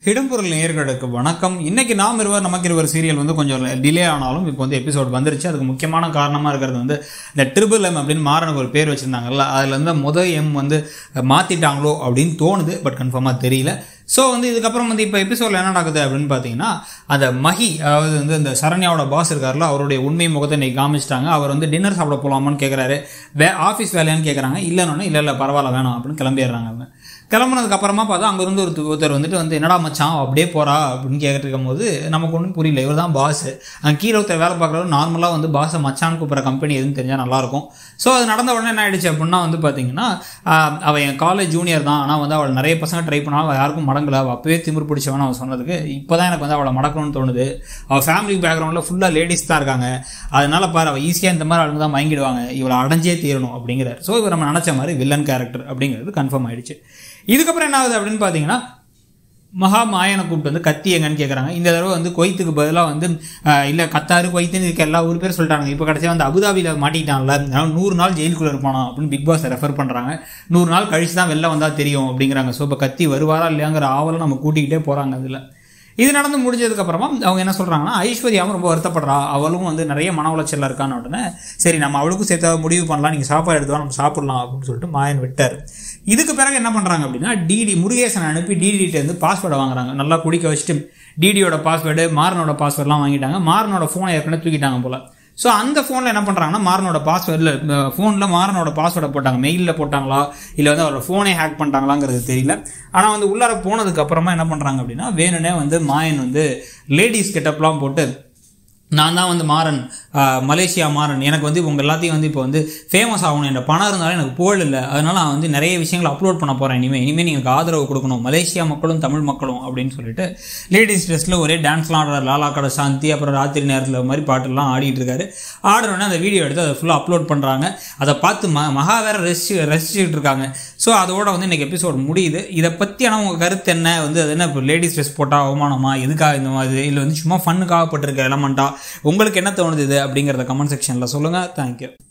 இடம்பொருள் நேயர்களுக்கு வணக்கம் இன்னைக்கு நாம் இருவர் நமக்கு இருவர் சீரியல் வந்து கொஞ்சம் டிலே ஆனாலும் இப்போ வந்து எபிசோட் வந்துருச்சு அதுக்கு முக்கியமான காரணமாக இருக்கிறது வந்து இந்த ட்ரிபிள் எம் அப்படின்னு மாறனுக்கு ஒரு பேர் வச்சுருந்தாங்கல்ல அதில் இருந்து முத எம் வந்து மாற்றிட்டாங்களோ அப்படின்னு தோணுது பட் கன்ஃபார்மாக தெரியல ஸோ வந்து இதுக்கப்புறம் வந்து இப்போ எபிசோடில் என்ன நடக்குது அப்படின்னு பார்த்தீங்கன்னா அந்த மஹி அதாவது வந்து இந்த சரண்யாவோட பாஸ் இருக்கார்ல அவருடைய உண்மை முகத்தை இன்னைக்கு காமிச்சிட்டாங்க அவர் வந்து டின்னர் சாப்பிட போகலாமான்னு கேட்குறாரு வே ஆஃபீஸ் வேலையான்னு கேட்குறாங்க இல்லைன்னு இல்லை இல்லை பரவாயில்ல வேணாம் அப்படின்னு கிளம்பிடுறாங்க அவங்க கிளம்புனதுக்கு அப்புறமா பார்த்தா அங்கே இருந்து ஒரு ஒருத்தர் வந்துட்டு வந்து என்னடா மச்சான் அப்படியே போறா அப்படின்னு கேட்டுட்டு இருக்கும்போது நமக்கு ஒன்றும் புரியல இவர் தான் பாஸ் அங்கே கீழே ஒருத்தர் வேலை பார்க்குறவர் நார்மலாக வந்து பாஸை மச்சான் கூப்பிட்ற கம்பெனி எதுன்னு தெரிஞ்சால் நல்லாயிருக்கும் ஸோ அது நடந்த உடனே என்ன ஆயிடுச்சு அப்படின்னா வந்து பார்த்தீங்கன்னா ஆஹ், அவள் என் காலேஜ் ஜூனியர் தான் ஆனால் வந்து அவள் நிறைய பசங்க ட்ரை பண்ணாலும் அவள் யாருக்கும் மடங்கல அவள் அப்பவே திமிர் பிடிச்சவன் அவன் சொன்னதுக்கு இப்போ தான் எனக்கு வந்து அவளை மடக்கணும்னு தோணுது அவள் ஃபேமிலி பேக்ரவுண்டில் ஃபுல்லாக லேடிஸ் தான் இருக்காங்க அதனால பாரு அவள் ஈஸியாக இந்த மாதிரி ஆளுங்க தான் வாங்கிடுவாங்க இவளை அடைஞ்சே தீரணும் அப்படிங்கிறார் ஸோ இவர் நம்ம நினச்ச மாதிரி வில்லன் கேரக்டர் அப்படிங்கிறது கன்ஃபார்ம் ஆயிடுச்சு இதுக்கப்புறம் என்ன ஆகுது அப்படின்னு பார்த்தீங்கன்னா மகா மாயனை கூப்பிட்டு வந்து கத்தி எங்கன்னு கேட்குறாங்க இந்த தடவை வந்து கொய்த்துக்கு பதிலாக வந்து ஆஹ், இல்லை கத்தாரு கொய்த்துன்னு இருக்க எல்லா ஊர் பேர் சொல்லிட்டாங்க இப்போ கடைசியாக வந்து அபுதாபியில் மாட்டிக்கிட்டான்ல அதனால நூறு நாள் ஜெயிலுக்குள்ளே இருப்பானா அப்படின்னு பிக் பாஸ் ரெஃபர் பண்ணுறாங்க நூறு நாள் கழிச்சு தான் வெளில வந்தால் தெரியும் அப்படிங்கிறாங்க ஸோ இப்போ கத்தி வருவாரா இல்லையாங்கிற ஆவலை நம்ம கூட்டிக்கிட்டே போகிறாங்க அதில் இது நடந்து முடிஞ்சதுக்கு அப்புறமா அவங்க என்ன சொல்றாங்கன்னா ஐஸ்வர்யாவும் ரொம்ப வருத்தப்படுறா அவளும் வந்து நிறைய மன உளைச்சல்ல இருக்கான்னு உடனே சரி நம்ம அவளுக்கும் சேர்த்து முடிவு பண்ணலாம் நீங்க சாப்பாடு எடுத்து வா, நம்ம சாப்பிடலாம் அப்படின்னு சொல்லிட்டு மாயன் விட்டார் இதுக்கு பிறகு என்ன பண்றாங்க அப்படின்னா டிடி முருகேசன் அனுப்பி டிடிகிட்ட இருந்து பாஸ்வேர்டை வாங்குறாங்க நல்லா குடிக்க வச்சுட்டு டிடியோட பாஸ்வேர்டு மாறனோட பாஸ்வேர்ட்லாம் வாங்கிட்டாங்க மாறனோட ஃபோனை ஏற்கனவே தூக்கிட்டாங்க போல ஸோ அந்த ஃபோனில் என்ன பண்ணுறாங்கன்னா மாறனோட பாஸ்வேர்டில் ஃபோனில் மாறனோட பாஸ்வேர்டை போட்டாங்க மெயிலில் போட்டாங்களா இல்லை வந்து அவரோட ஃபோனே ஹேக் பண்ணிட்டாங்களாங்கிறது தெரியல ஆனால் வந்து உள்ளார போனதுக்கு அப்புறமா என்ன பண்ணுறாங்க அப்படின்னா வேணும்னே வந்து மாயன் வந்து லேடிஸ் கெட்டப்லாம் போட்டு நான் தான் வந்து மாறன் ஆஹ், மலேசியா மாறன் எனக்கு வந்து உங்கள் எல்லாத்தையும் வந்து இப்போ வந்து ஃபேமஸ் ஆகணும் என்ற பணம் இருந்தாலும் எனக்கு புகழ் இல்லை அதனால் நான் வந்து நிறைய விஷயங்களை அப்லோட் பண்ண போகிறேன் இனிமேல் இனிமேல் நீங்கள் ஆதரவு கொடுக்கணும் மலேசியா மக்களும் தமிழ் மக்களும் அப்படின்னு சொல்லிட்டு லேடிஸ் ட்ரெஸ்ஸில் ஒரே டான்ஸ்லாம் ஆடுறாரு லாலா கடை சாந்தி அப்புறம் ராத்திரி நேரத்தில் மாதிரி பாட்டுலாம் ஆடிட்டு இருக்காரு ஆடுறோடனே அந்த வீடியோ எடுத்து அதை ஃபுல்லாக அப்லோட் பண்ணுறாங்க அதை பார்த்து ம மகா வேற ரசிச்சு ரசிச்சுட்டு இருக்காங்க ஸோ அதோட வந்து இன்னைக்கு எபிசோட் முடியுது இதை பற்றி ஆனால் உங்கள் கருத்து என்ன வந்து அது என்ன இப்போ லேடிஸ் ட்ரெஸ் போட்டால் அவமானமா எதுக்காக இந்த மாதிரி இல்லை வந்து சும்மா ஃபன்னுக்காக பட்டிருக்க எலமெண்ட்டா உங்களுக்கு என்ன தோணுது இது அப்படிங்கிறத கமெண்ட் செக்ஷனில் சொல்லுங்கள் தேங்க்யூ